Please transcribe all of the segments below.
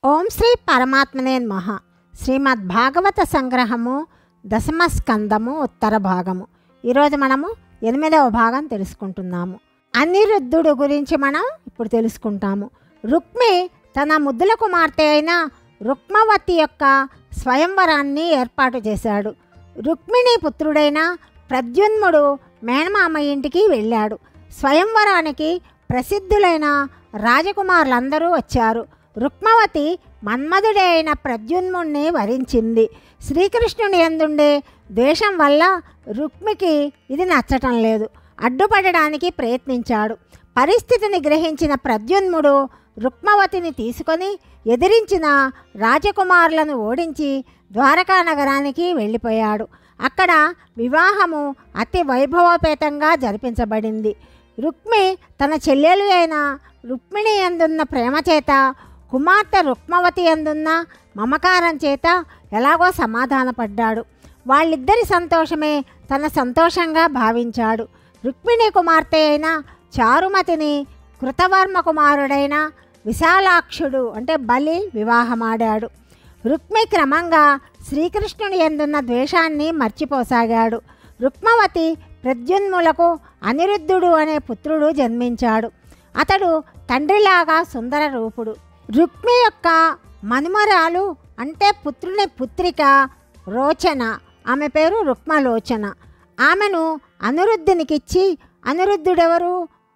ఓం శ్రీ పరమాత్మనే నమః శ్రీమద్ భాగవత సంగ్రహము దశమ స్కందము ఉత్తర భాగము ఈరోజు మనము ఎనిమిదవ భాగం తెలుసుకుంటున్నాము అనిరుద్ధుడు గురించి మనం ఇప్పుడు తెలుసుకుంటాము రుక్మి తన ముద్దుల కుమార్తె అయిన రుక్మవతి యొక్క స్వయంవరాన్ని ఏర్పాటు చేశాడు రుక్మిణి పుత్రుడైన ప్రద్యున్ముడు మేనమామ ఇంటికి వెళ్ళాడు స్వయంవరానికి ప్రసిద్ధులైన రాజకుమారులందరూ వచ్చారు రుక్మవతి మన్మధుడే అయిన ప్రద్యున్ముణ్ణి వరించింది శ్రీకృష్ణుని ఎందుండే ద్వేషం వల్ల రుక్మికి ఇది నచ్చటం లేదు అడ్డుపడడానికి ప్రయత్నించాడు పరిస్థితిని గ్రహించిన ప్రద్యున్ముడు రుక్మవతిని తీసుకొని ఎదిరించిన రాజకుమారులను ఓడించి ద్వారకా నగరానికి వెళ్ళిపోయాడు అక్కడ వివాహము అతి వైభవోపేతంగా జరిపించబడింది రుక్మి తన చెల్లెలు అయిన రుక్మిణి ఎందున్న ప్రేమ చేత కుమార్తె రుక్మవతి ఎందున్న మమకారం చేత ఎలాగో సమాధానపడ్డాడు వాళ్ళిద్దరి సంతోషమే తన సంతోషంగా భావించాడు రుక్మిణి కుమార్తె అయిన చారుమతిని కృతవర్మ కుమారుడైన విశాలాక్షుడు అంటే బలి వివాహమాడాడు రుక్మి క్రమంగా శ్రీకృష్ణుని ఎందున్న ద్వేషాన్ని మర్చిపోసాగాడు రుక్మవతి ప్రద్యున్ములకు అనిరుద్ధుడు అనే పుత్రుడు జన్మించాడు అతడు తండ్రిలాగా సుందర రూపుడు రుక్మి యొక్క మనుమరాలు అంటే పుత్రుని పుత్రిక రోచన ఆమె పేరు రుక్మలోచన ఆమెను అనిరుద్ధునికిచ్చి అనిరుద్ధుడెవరు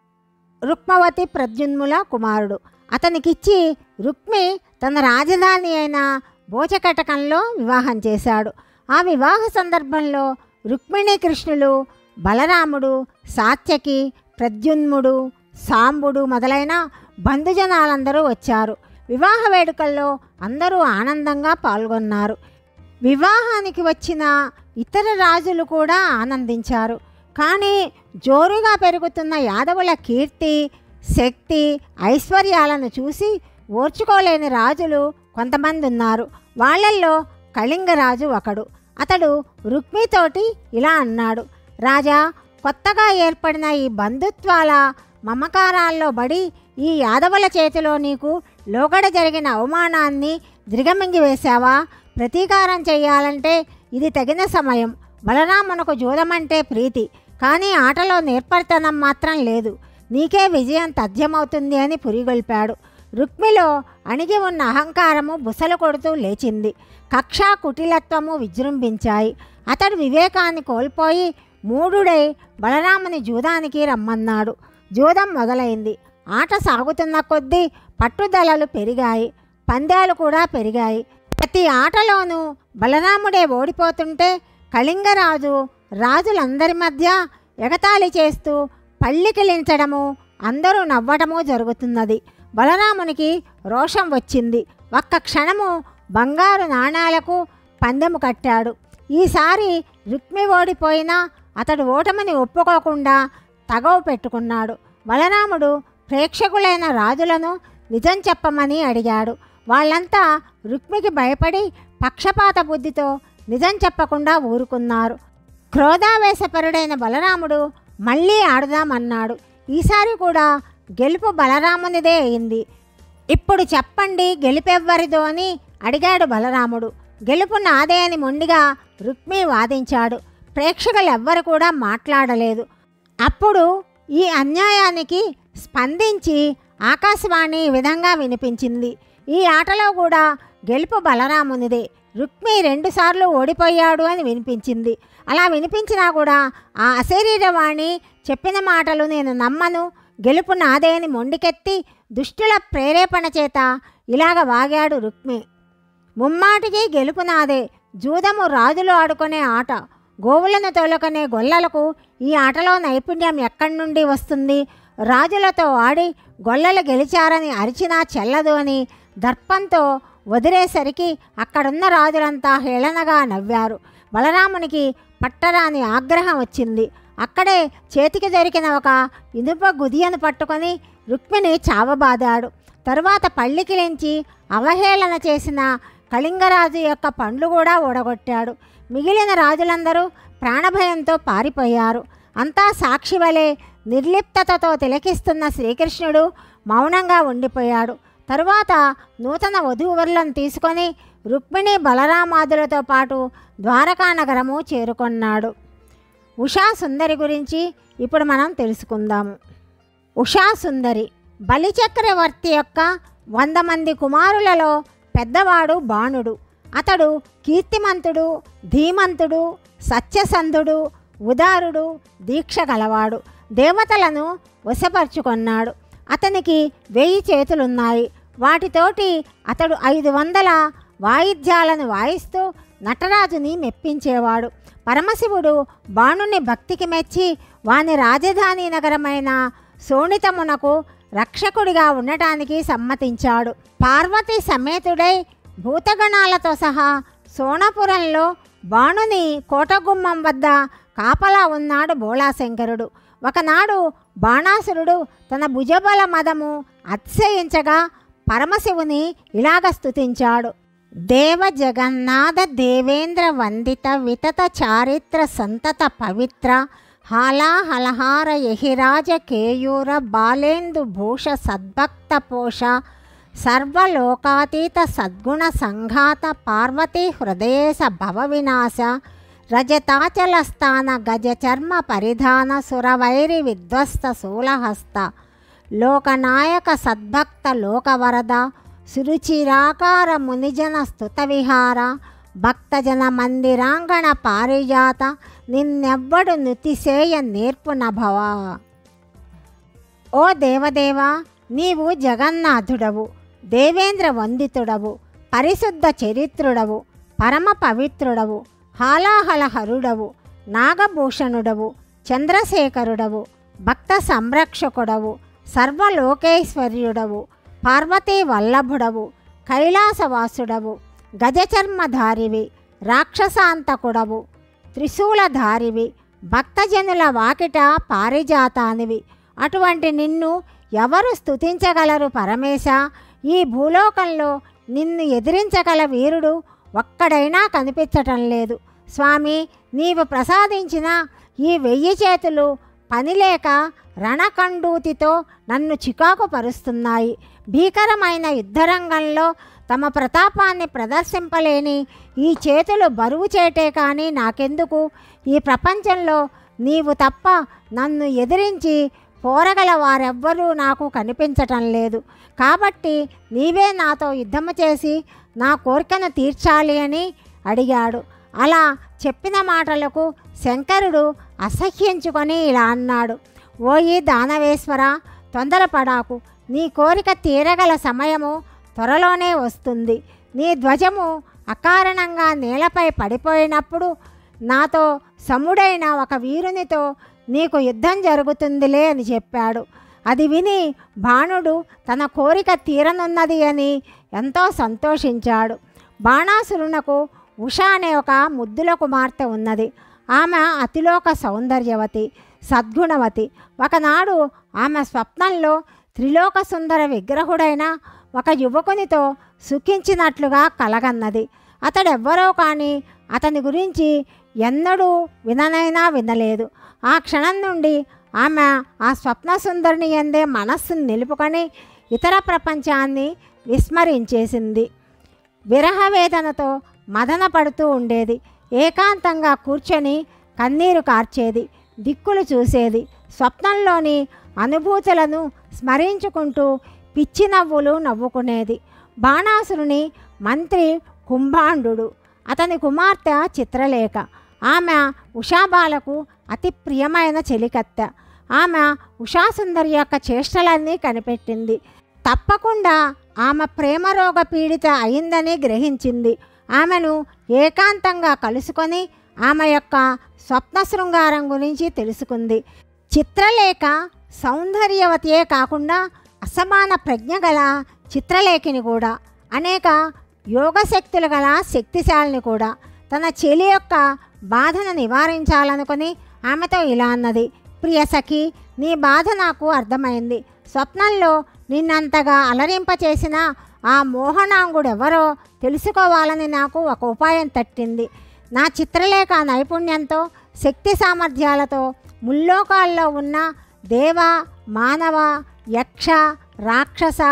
రుక్మవతి ప్రద్యున్ముల కుమారుడు అతనికిచ్చి రుక్మి తన రాజధాని అయిన భోజకటకంలో వివాహం చేశాడు ఆ వివాహ సందర్భంలో రుక్మిణీ కృష్ణులు బలరాముడు సాత్యకి ప్రద్యున్ముడు సాంబుడు మొదలైన బంధుజనాలందరూ వచ్చారు వివాహ వేడుకల్లో అందరూ ఆనందంగా పాల్గొన్నారు వివాహానికి వచ్చిన ఇతర రాజులు కూడా ఆనందించారు కానీ జోరుగా పెరుగుతున్న యాదవుల కీర్తి శక్తి ఐశ్వర్యాలను చూసి ఓర్చుకోలేని రాజులు కొంతమంది ఉన్నారు వాళ్ళల్లో కళింగరాజు ఒకడు అతడు రుక్మితోటి ఇలా అన్నాడు రాజా కొత్తగా ఏర్పడిన ఈ బంధుత్వాల మమకారాల్లో బడి ఈ యాదవుల చేతిలో నీకు లోగడ జరిగిన అవమానాన్ని దిగమింగి వేశావా ప్రతీకారం చేయాలంటే ఇది తగిన సమయం బలరామునకు జూదమంటే ప్రీతి కానీ ఆటలో నేర్పరితనం మాత్రం లేదు నీకే విజయం తథ్యమవుతుంది అని పురిగొల్పాడు రుక్మిలో అణిగి ఉన్న అహంకారము బుసలు కొడుతూ లేచింది కక్షా కుటిలత్వము విజృంభించాయి అతడు వివేకాన్ని కోల్పోయి మూఢుడై బలరాముని జూదానికి రమ్మన్నాడు జూదం మొదలైంది ఆట సాగుతున్న కొద్దీ పట్టుదలలు పెరిగాయి పందాలు కూడా పెరిగాయి ప్రతి ఆటలోనూ బలరాముడే ఓడిపోతుంటే కళింగరాజు రాజులందరి మధ్య ఎగతాళి చేస్తూ పళ్ళికిలించడము అందరూ నవ్వటము జరుగుతున్నది బలరామునికి రోషం వచ్చింది ఒక్క క్షణము బంగారు నాణాలకు పందెము కట్టాడు ఈసారి రుక్మి ఓడిపోయినా అతడు ఓటమిని ఒప్పుకోకుండా తగవు పెట్టుకున్నాడు బలరాముడు ప్రేక్షకులైన రాజులను నిజం చెప్పమని అడిగాడు వాళ్ళంతా రుక్మికి భయపడి పక్షపాత బుద్ధితో నిజం చెప్పకుండా ఊరుకున్నారు క్రోధావేశపరుడైన బలరాముడు మళ్ళీ ఆడుదామన్నాడు ఈసారి కూడా గెలుపు బలరామునిదే అయింది ఇప్పుడు చెప్పండి గెలుపెవ్వరిదో అని అడిగాడు బలరాముడు గెలుపు నాదే అని మొండిగా రుక్మి వాదించాడు ప్రేక్షకులెవ్వరు కూడా మాట్లాడలేదు అప్పుడు ఈ అన్యాయానికి స్పందించి ఆకాశవాణి ఈ విధంగా వినిపించింది ఈ ఆటలో కూడా గెలుపు బలరామునిదే రుక్మి రెండుసార్లు ఓడిపోయాడు అని వినిపించింది అలా వినిపించినా కూడా ఆ అశరీరవాణి చెప్పిన మాటలు నేను నమ్మను గెలుపు నాదే అని మొండికెత్తి దుష్టుల ప్రేరేపణ చేత ఇలాగ వాగాడు రుక్మి ముమ్మాటికి గెలుపు నాదే జూదము రాజులు ఆడుకునే ఆట గోవులను తోలుకునే గొల్లలకు ఈ ఆటలో నైపుణ్యం ఎక్కడి నుండి వస్తుంది రాజులతో ఆడి గొల్లలు గెలిచారని అరిచినా చెల్లదు అని దర్పంతో వదిలేసరికి అక్కడున్న రాజులంతా హేళనగా నవ్వారు బలరామునికి పట్టరాని ఆగ్రహం వచ్చింది అక్కడే చేతికి దొరికిన ఒక ఇనుప గుదియను పట్టుకొని రుక్మిణి చావబాదాడు తరువాత పళ్ళికిలించి అవహేళన చేసిన కళింగరాజు యొక్క పండ్లు కూడా ఊడగొట్టాడు మిగిలిన రాజులందరూ ప్రాణభయంతో పారిపోయారు అంతా సాక్షి వలె నిర్లిప్తతతో తిలకిస్తున్న శ్రీకృష్ణుడు మౌనంగా ఉండిపోయాడు తరువాత నూతన వధూవరులను తీసుకొని రుక్మిణి బలరామాదులతో పాటు ద్వారకా నగరము చేరుకొన్నాడు ఉషా సుందరి గురించి ఇప్పుడు మనం తెలుసుకుందాము ఉషా సుందరి బలిచక్రవర్తి యొక్క వంద మంది కుమారులలో పెద్దవాడు బాణుడు అతడు కీర్తిమంతుడు ధీమంతుడు సత్యసంధుడు ఉదారుడు దీక్ష గలవాడు దేవతలను వశపరుచుకొన్నాడు అతనికి వెయ్యి చేతులున్నాయి వాటితోటి అతడు ఐదు వందల వాయిద్యాలను వాయిస్తూ నటరాజుని మెప్పించేవాడు పరమశివుడు బాణుని భక్తికి మెచ్చి వాని రాజధాని నగరమైన శోణితమునకు రక్షకుడిగా ఉండటానికి సమ్మతించాడు పార్వతి సమేతుడై భూతగణాలతో సహా సోణపురంలో బాణుని కోటగుమ్మం వద్ద కాపలా ఉన్నాడు బోళాశంకరుడు ఒకనాడు బాణాసురుడు తన భుజబల మదము అతిశయించగా పరమశివుని ఇలాగ స్తుతించాడు దేవ జగన్నాథ దేవేంద్ర వందిత వితత చారిత్ర సంతత పవిత్ర హాలాహలహార యహిరాజ కేయూర బాలేందు భూష సద్భక్త పోష సర్వలోకాతీత సద్గుణ సంఘాత పార్వతీ హృదయేశ భవ వినాశ రజతాచల స్థాన గజ చర్మ పరిధాన సురవైరి విధ్వస్త శూలహస్త లోకనాయక సద్భక్త లోకవరద సురుచిరాకార మునిజన స్తుత విహార భక్తజన మందిరాంగణ పారిజాత నిన్నెవ్వడు నుతిసేయ నేర్పున భవ ఓ దేవదేవా నీవు జగన్నాథుడవు దేవేంద్ర వందితుడవు పరిశుద్ధ చరిత్రుడవు పరమ పవిత్రుడవు హాలాహలహరుడవు నాగభూషణుడవు చంద్రశేఖరుడవు భక్త సంరక్షకుడవు సర్వలోకేశ్వర్యుడవు పార్వతీ వల్లభుడవు కైలాసవాసుడవు గజచర్మధారివి రాక్షసాంతకుడవు త్రిశూలధారివి భక్తజనుల వాకిట పారిజాతానివి అటువంటి నిన్ను ఎవరు స్తుతించగలరు పరమేశ ఈ భూలోకంలో నిన్ను ఎదిరించగల వీరుడు ఒక్కడైనా కనిపించటం లేదు స్వామి నీవు ప్రసాదించిన ఈ వెయ్యి చేతులు పనిలేక రణకండూతితో నన్ను చికాకు పరుస్తున్నాయి భీకరమైన యుద్ధరంగంలో తమ ప్రతాపాన్ని ప్రదర్శింపలేని ఈ చేతులు బరువు చేటే కానీ నాకెందుకు ఈ ప్రపంచంలో నీవు తప్ప నన్ను ఎదిరించి పోరగల వారెవ్వరూ నాకు కనిపించటం లేదు కాబట్టి నీవే నాతో యుద్ధము చేసి నా కోరికను తీర్చాలి అని అడిగాడు అలా చెప్పిన మాటలకు శంకరుడు అసహ్యించుకొని ఇలా అన్నాడు ఓయి దానవేశ్వర తొందరపడాకు నీ కోరిక తీరగల సమయము త్వరలోనే వస్తుంది నీ ధ్వజము అకారణంగా నేలపై పడిపోయినప్పుడు నాతో సముడైన ఒక వీరునితో నీకు యుద్ధం జరుగుతుందిలే అని చెప్పాడు అది విని బాణుడు తన కోరిక తీరనున్నది అని ఎంతో సంతోషించాడు బాణాసురునకు ఉష అనే ఒక ముద్దుల కుమార్తె ఉన్నది ఆమె అతిలోక సౌందర్యవతి సద్గుణవతి ఒకనాడు ఆమె స్వప్నంలో త్రిలోక సుందర విగ్రహుడైన ఒక యువకునితో సుఖించినట్లుగా కలగన్నది అతడెవ్వరో కానీ అతని గురించి ఎన్నడూ విననైనా వినలేదు ఆ క్షణం నుండి ఆమె ఆ స్వప్న సుందరిని ఎందే మనస్సును నిలుపుకొని ఇతర ప్రపంచాన్ని విస్మరించేసింది విరహవేదనతో మదన పడుతూ ఉండేది ఏకాంతంగా కూర్చొని కన్నీరు కార్చేది దిక్కులు చూసేది స్వప్నంలోని అనుభూతులను స్మరించుకుంటూ పిచ్చి నవ్వులు నవ్వుకునేది బాణాసురుని మంత్రి కుంభాండు అతని కుమార్తె చిత్రలేఖ ఆమె ఉషాబాలకు అతి ప్రియమైన చెలికత్తె ఆమె ఉషాసుందరి యొక్క చేష్టలన్నీ కనిపెట్టింది తప్పకుండా ఆమె ప్రేమరోగ పీడిత అయిందని గ్రహించింది ఆమెను ఏకాంతంగా కలుసుకొని ఆమె యొక్క స్వప్న శృంగారం గురించి తెలుసుకుంది చిత్రలేఖ సౌందర్యవతియే కాకుండా అసమాన ప్రజ్ఞ గల చిత్రలేఖిని కూడా అనేక యోగశక్తులు గల శక్తిశాలిని కూడా తన చెలి యొక్క బాధను నివారించాలనుకొని ఆమెతో ఇలా అన్నది ప్రియ సఖి నీ బాధ నాకు అర్థమైంది స్వప్నంలో నిన్నంతగా అలరింపచేసిన ఆ మోహనాంగుడెవరో తెలుసుకోవాలని నాకు ఒక ఉపాయం తట్టింది నా చిత్రలేఖ నైపుణ్యంతో శక్తి సామర్థ్యాలతో ముల్లోకాల్లో ఉన్న దేవ మానవ యక్ష రాక్షస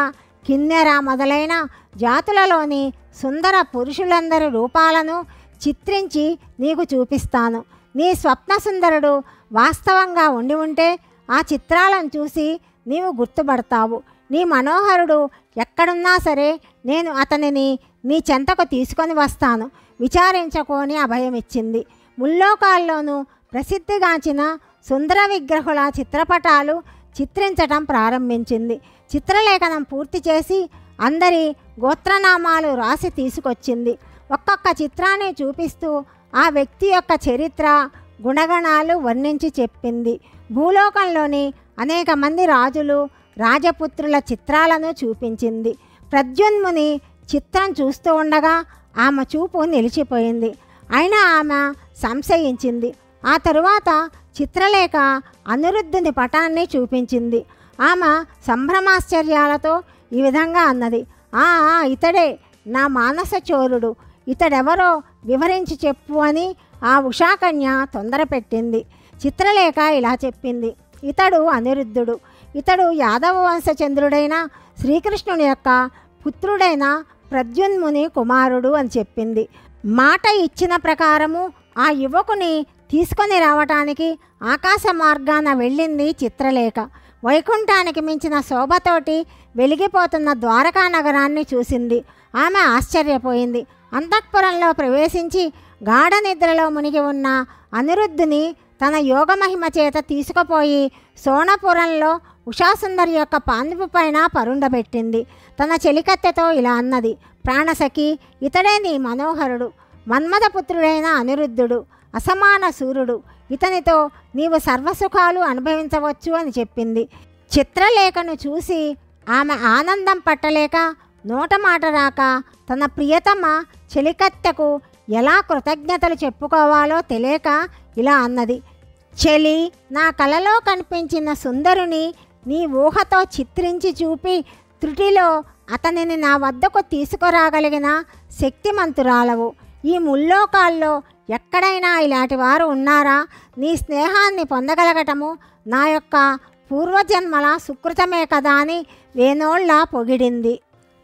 కిన్నెర మొదలైన జాతులలోని సుందర పురుషులందరి రూపాలను చిత్రించి నీకు చూపిస్తాను నీ స్వప్న సుందరుడు వాస్తవంగా ఉండి ఉంటే ఆ చిత్రాలను చూసి నీవు గుర్తుపడతావు నీ మనోహరుడు ఎక్కడున్నా సరే నేను అతనిని నీ చెంతకు తీసుకొని వస్తాను విచారించకోని అభయం ఇచ్చింది ముల్లోకాల్లోనూ ప్రసిద్ధిగాంచిన సుందర విగ్రహుల చిత్రపటాలు చిత్రించటం ప్రారంభించింది చిత్రలేఖనం పూర్తి చేసి అందరి గోత్రనామాలు రాసి తీసుకొచ్చింది ఒక్కొక్క చిత్రాన్ని చూపిస్తూ ఆ వ్యక్తి యొక్క చరిత్ర గుణగణాలు వర్ణించి చెప్పింది భూలోకంలోని అనేక మంది రాజులు రాజపుత్రుల చిత్రాలను చూపించింది ప్రద్యున్ముని చిత్రం చూస్తూ ఉండగా ఆమె చూపు నిలిచిపోయింది అయినా ఆమె సంశయించింది ఆ తరువాత చిత్రలేఖ అనిరుద్ధుని పటాన్ని చూపించింది ఆమె సంభ్రమాశ్చర్యాలతో ఈ విధంగా అన్నది ఆ ఆ, ఇతడే నా మానస చోరుడు ఇతడెవరో వివరించి చెప్పు అని ఆ ఉషాకన్య తొందరపెట్టింది చిత్రలేఖ ఇలా చెప్పింది ఇతడు అనిరుద్ధుడు ఇతడు యాదవ వంశచంద్రుడైన శ్రీకృష్ణుని యొక్క పుత్రుడైన ప్రద్యున్ముని కుమారుడు అని చెప్పింది మాట ఇచ్చిన ప్రకారము ఆ యువకుని తీసుకొని రావటానికి ఆకాశ మార్గాన వెళ్ళింది చిత్రలేఖ వైకుంఠానికి మించిన శోభతోటి వెలిగిపోతున్న ద్వారకా నగరాన్ని చూసింది ఆమె ఆశ్చర్యపోయింది అంతఃపురంలో ప్రవేశించి గాఢ నిద్రలో మునిగి ఉన్న అనిరుద్ధుని తన యోగమహిమ చేత తీసుకుపోయి సోణపురంలో ఉషాసుందరి యొక్క పాన్పు పైన పరుండబెట్టింది తన చెలికత్తెతో ఇలా అన్నది ప్రాణసఖి ఇతడే నీ మనోహరుడు మన్మథపుత్రుడైన అనిరుద్ధుడు అసమాన సూర్యుడు ఇతనితో నీవు సర్వసుఖాలు అనుభవించవచ్చు అని చెప్పింది చిత్రలేఖను చూసి ఆమె ఆనందం పట్టలేక నోట మాట రాక తన ప్రియతమ చెలికత్తెకు ఎలా కృతజ్ఞతలు చెప్పుకోవాలో తెలియక ఇలా అన్నది చెలి నా కలలో కనిపించిన సుందరుని నీ ఊహతో చిత్రించి చూపి త్రుటిలో అతనిని నా వద్దకు తీసుకురాగలిగిన శక్తిమంతురాలవు ఈ ముల్లోకాల్లో ఎక్కడైనా ఇలాంటి వారు ఉన్నారా నీ స్నేహాన్ని పొందగలగటము నా యొక్క పూర్వజన్మల సుకృతమే కదా అని వేనోళ్ళ పొగిడింది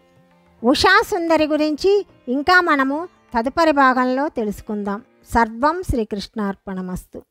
ఉషా సుందరి గురించి ఇంకా మనము తదుపరి భాగంలో తెలుసుకుందాం సర్వం శ్రీకృష్ణార్పణమస్తు